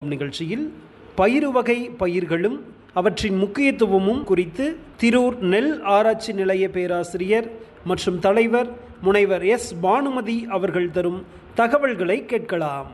நிகழ்ச்சியில் பயிறு வகை பயிர்களும் அவற்றின் முக்கியத்துவமும் குறித்து திரூர் நெல் ஆராய்ச்சி நிலைய பேராசிரியர் மற்றும் தலைவர் முனைவர் எஸ் பானுமதி அவர்கள் தரும் தகவல்களை கேட்கலாம்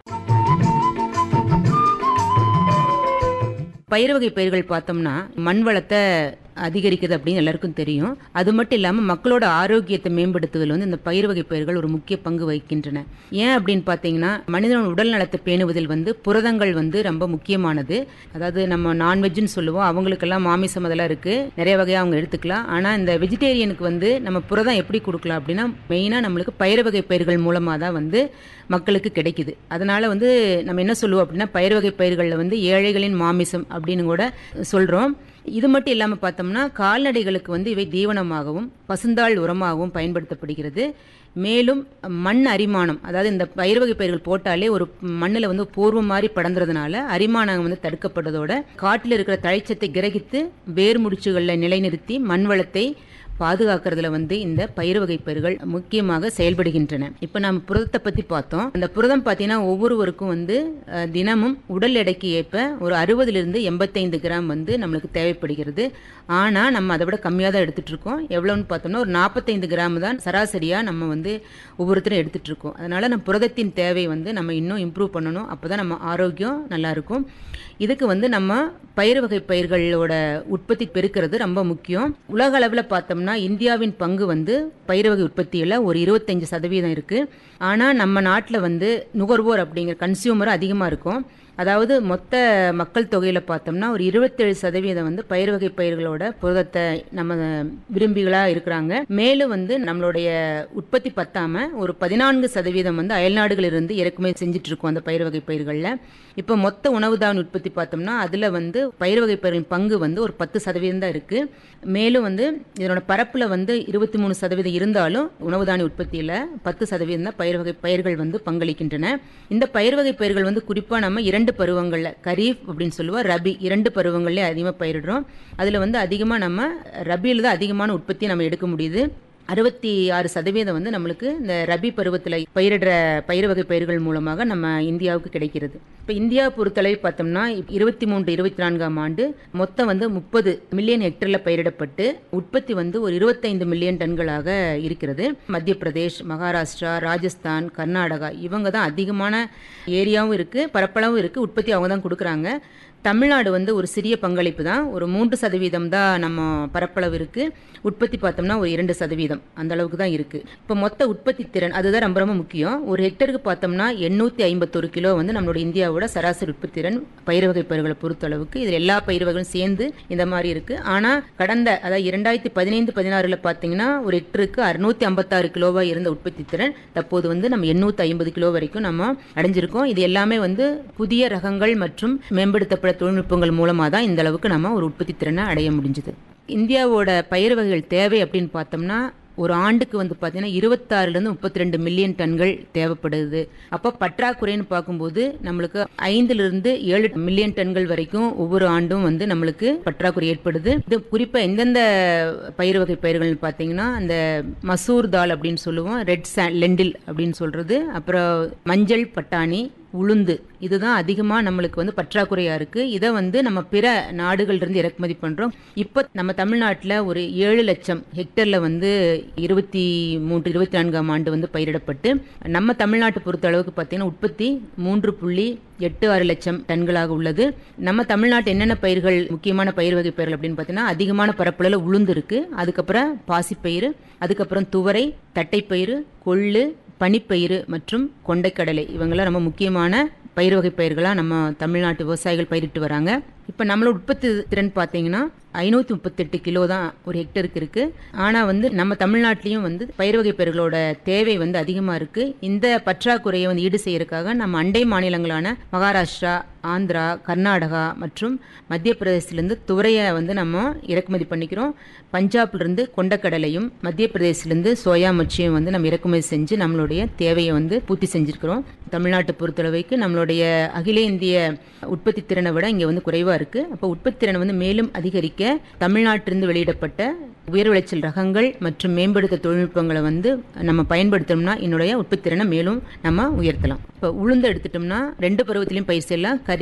பயிர் வகை பயிர்கள் பார்த்தோம்னா மண் வளத்தை அதிகரிக்குது அப்படின்னு எல்லாருக்கும் தெரியும் அது மட்டும் இல்லாமல் மக்களோட ஆரோக்கியத்தை மேம்படுத்துவதில் வந்து இந்த பயிர் வகை பயிர்கள் ஒரு முக்கிய பங்கு வகிக்கின்றன ஏன் அப்படின்னு பார்த்தீங்கன்னா மனிதனோட உடல் நலத்தை பேணுவதில் வந்து புரதங்கள் வந்து ரொம்ப முக்கியமானது அதாவது நம்ம நான்வெஜ்னு சொல்லுவோம் அவங்களுக்கெல்லாம் மாமிசம் அதெல்லாம் இருக்குது நிறைய வகையாக அவங்க எடுத்துக்கலாம் ஆனால் இந்த வெஜிடேரியனுக்கு வந்து நம்ம புரதம் எப்படி கொடுக்கலாம் அப்படின்னா மெயினாக நம்மளுக்கு பயிர் வகை பயிர்கள் மூலமாக தான் வந்து மக்களுக்கு கிடைக்குது அதனால வந்து நம்ம என்ன சொல்லுவோம் அப்படின்னா பயிர் வகை பயிர்களில் வந்து ஏழைகளின் மாமிசம் அப்படின்னு கூட சொல்கிறோம் இது மட்டும் இல்லாமல் பார்த்தோம்னா கால்நடைகளுக்கு வந்து இவை தீவனமாகவும் பசுந்தாள் உரமாகவும் பயன்படுத்தப்படுகிறது மேலும் மண் அரிமானம் அதாவது இந்த பயிர் வகை பயிர்கள் போட்டாலே ஒரு மண்ணில் வந்து பூர்வம் மாதிரி படர்ந்ததுனால அரிமானம் வந்து தடுக்கப்படுறதோட காட்டில் இருக்கிற தழைச்சத்தை கிரகித்து வேர் முடிச்சுகளில் நிலைநிறுத்தி மண் வளத்தை பாதுகாக்கிறதுல வந்து இந்த பயிர் வகை பயிர்கள் முக்கியமாக செயல்படுகின்றன இப்போ நம்ம புரதத்தை பற்றி பார்த்தோம் அந்த புரதம் பார்த்தீங்கன்னா ஒவ்வொருவருக்கும் வந்து அஹ், தினமும் உடல் எடைக்கு ஏற்ப ஒரு அறுபதுலேருந்து எண்பத்தைந்து கிராம் வந்து நம்மளுக்கு தேவைப்படுகிறது ஆனால் நம்ம அதை விட கம்மியாக தான் எடுத்துட்டு இருக்கோம் எவ்வளோன்னு பார்த்தோம்னா ஒரு நாற்பத்தைந்து கிராம் தான் சராசரியாக நம்ம வந்து ஒவ்வொருத்தரும் எடுத்துட்டு இருக்கோம் அதனால நம்ம புரதத்தின் தேவை வந்து நம்ம இன்னும் இம்ப்ரூவ் பண்ணணும் அப்போ தான் நம்ம ஆரோக்கியம் நல்லா இருக்கும் இதுக்கு வந்து நம்ம பயிர் வகை பயிர்களோட உற்பத்தி பெருக்கிறது ரொம்ப முக்கியம் உலக அளவில் பார்த்தோம்னா இந்தியாவின் பங்கு வந்து பயிர் வகை உற்பத்தியில் ஒரு இருபத்தஞ்சு சதவீதம் இருக்குது ஆனால் நம்ம நாட்டில் வந்து நுகர்வோர் அப்படிங்கிற கன்சியூமர் அதிகமாக இருக்கும் அதாவது மொத்த மக்கள் தொகையில் பார்த்தோம்னா ஒரு இருபத்தேழு சதவீதம் வந்து பயிர் வகை பயிர்களோட புரதத்தை நம்ம விரும்பிகளாக இருக்கிறாங்க மேலும் வந்து நம்மளுடைய உற்பத்தி பத்தாம ஒரு பதினான்கு சதவீதம் வந்து அயல்நாடுகளிலிருந்து இறக்குமதி செஞ்சுட்டு இருக்கோம் அந்த பயிர் வகை பயிர்களில் இப்போ மொத்த உணவு தாவணி உற்பத்தி பார்த்தோம்னா அதில் வந்து பயிர் வகை பயிர்களின் பங்கு வந்து ஒரு பத்து சதவீதம் தான் இருக்கு மேலும் வந்து இதனோட பரப்பில் வந்து இருபத்தி மூணு சதவீதம் இருந்தாலும் உணவு தானிய உற்பத்தியில் பத்து சதவீதம் தான் பயிர் வகை பயிர்கள் வந்து பங்களிக்கின்றன இந்த பயிர் வகை பயிர்கள் வந்து குறிப்பாக நம்ம இரண்டு பருவங்களில் கரீஃப் அப்படின்னு சொல்லுவோம் ரபி இரண்டு பருவங்கள்லேயே அதிகமாக பயிரிடுறோம் அதில் வந்து அதிகமாக நம்ம ரபியில் தான் அதிகமான உற்பத்தி நம்ம எடுக்க முடியுது அறுபத்தி ஆறு சதவீதம் வந்து நம்மளுக்கு இந்த ரபி பருவத்தில் பயிரிடுற பயிர் வகை பயிர்கள் மூலமாக நம்ம இந்தியாவுக்கு கிடைக்கிறது இப்போ இந்தியா பொறுத்தளவு பார்த்தோம்னா இருபத்தி மூன்று இருபத்தி நான்காம் ஆண்டு மொத்தம் வந்து முப்பது மில்லியன் ஹெக்டரில் பயிரிடப்பட்டு உற்பத்தி வந்து ஒரு இருபத்தைந்து மில்லியன் டன்களாக இருக்கிறது மத்திய பிரதேஷ் மகாராஷ்டிரா ராஜஸ்தான் கர்நாடகா இவங்க தான் அதிகமான ஏரியாவும் இருக்குது பரப்பளவும் இருக்குது உற்பத்தி அவங்க தான் கொடுக்குறாங்க தமிழ்நாடு வந்து ஒரு சிறிய பங்களிப்பு தான் ஒரு மூன்று சதவீதம் தான் நம்ம பரப்பளவு இருக்கு உற்பத்தி பார்த்தோம்னா ஒரு இரண்டு சதவீதம் அந்த அளவுக்கு தான் இருக்கு இப்போ மொத்த உற்பத்தி திறன் அதுதான் ரொம்ப ரொம்ப முக்கியம் ஒரு ஹெக்டருக்கு பார்த்தோம்னா எண்ணூத்தி ஐம்பத்தொரு கிலோ வந்து நம்மளோட இந்தியாவோட சராசரி உற்பத்தி திறன் பயிர் வகை பயிர்களை பொறுத்த அளவுக்கு இதில் எல்லா பயிர் வகைகளும் சேர்ந்து இந்த மாதிரி இருக்கு ஆனா கடந்த அதாவது இரண்டாயிரத்தி பதினைந்து பதினாறுல பார்த்தீங்கன்னா ஒரு ஹெக்டருக்கு அறுநூத்தி ஐம்பத்தாறு கிலோவா இருந்த உற்பத்தி திறன் தற்போது வந்து நம்ம எண்ணூத்தி ஐம்பது கிலோ வரைக்கும் நம்ம அடைஞ்சிருக்கோம் இது எல்லாமே வந்து புதிய ரகங்கள் மற்றும் மேம்படுத்தப்பட்ட தொழில்நுட்பங்கள் மூலமாக தான் இந்த அளவுக்கு நம்ம ஒரு உற்பத்தி திறனை அடைய முடிஞ்சது இந்தியாவோட பயிர் வகைகள் தேவை அப்படின்னு பார்த்தோம்னா ஒரு ஆண்டுக்கு வந்து பார்த்தீங்கன்னா இருபத்தாறுலேருந்து முப்பத்தி ரெண்டு மில்லியன் டன்கள் தேவைப்படுது அப்போ பற்றாக்குறைன்னு பார்க்கும்போது நம்மளுக்கு ஐந்துலேருந்து ஏழு மில்லியன் டன்கள் வரைக்கும் ஒவ்வொரு ஆண்டும் வந்து நம்மளுக்கு பற்றாக்குறை ஏற்படுது இது குறிப்பாக எந்தெந்த பயிர் வகை பயிர்கள்னு பார்த்தீங்கன்னா அந்த மசூர் தால் அப்படின்னு சொல்லுவோம் ரெட் சா லெண்டில் அப்படின்னு சொல்கிறது அப்புறம் மஞ்சள் பட்டாணி உளுந்து இதுதான் அதிகமாக நம்மளுக்கு வந்து பற்றாக்குறையாக இருக்குது இதை வந்து நம்ம பிற நாடுகள்லேருந்து இறக்குமதி பண்ணுறோம் இப்போ நம்ம தமிழ்நாட்டில் ஒரு ஏழு லட்சம் ஹெக்டரில் வந்து இருபத்தி மூன்று இருபத்தி நான்காம் ஆண்டு வந்து பயிரிடப்பட்டு நம்ம தமிழ்நாட்டை பொறுத்த அளவுக்கு பார்த்தீங்கன்னா உற்பத்தி மூன்று புள்ளி எட்டு ஆறு லட்சம் டன்களாக உள்ளது நம்ம தமிழ்நாட்டு என்னென்ன பயிர்கள் முக்கியமான பயிர் வகை பயிர்கள் அப்படின்னு பார்த்தீங்கன்னா அதிகமான பரப்பளவில் உளுந்து இருக்கு அதுக்கப்புறம் பாசிப்பயிறு அதுக்கப்புறம் துவரை தட்டைப்பயிறு கொள்ளு பனிப்பயிறு மற்றும் கொண்டைக்கடலை இவங்கெல்லாம் ரொம்ப முக்கியமான பயிர் வகை பயிர்களாக நம்ம தமிழ்நாட்டு விவசாயிகள் பயிரிட்டு வராங்க இப்போ நம்மளோட உற்பத்தி திறன் பார்த்தீங்கன்னா ஐநூற்றி முப்பத்தெட்டு கிலோ தான் ஒரு ஹெக்டருக்கு இருக்கு ஆனால் வந்து நம்ம தமிழ்நாட்டிலையும் வந்து பயிர் வகை பயிர்களோட தேவை வந்து அதிகமாக இருக்கு இந்த பற்றாக்குறையை வந்து ஈடு செய்யறதுக்காக நம்ம அண்டை மாநிலங்களான மகாராஷ்டிரா ஆந்திரா கர்நாடகா மற்றும் மத்திய பிரதேசத்திலேருந்து துவரையை வந்து நம்ம இறக்குமதி பண்ணிக்கிறோம் பஞ்சாப்லேருந்து கொண்டக்கடலையும் மத்திய பிரதேசத்திலேருந்து சோயா மச்சியும் வந்து நம்ம இறக்குமதி செஞ்சு நம்மளுடைய தேவையை வந்து பூர்த்தி செஞ்சிருக்கிறோம் தமிழ்நாட்டை பொறுத்தளவுக்கு நம்மளுடைய அகில இந்திய உற்பத்தி திறனை விட இங்கே வந்து குறைவாக இருக்கு அப்போ உற்பத்தி திறனை வந்து மேலும் அதிகரிக்க தமிழ்நாட்டிலிருந்து வெளியிடப்பட்ட உயர் விளைச்சல் ரகங்கள் மற்றும் மேம்படுத்த தொழில்நுட்பங்களை வந்து நம்ம பயன்படுத்தணும்னா என்னுடைய உற்பத்தி திறனை மேலும் நம்ம உயர்த்தலாம் இப்போ உளுந்து எடுத்துட்டோம்னா ரெண்டு பருவத்திலையும் பயிர் செய்யலாம் கரி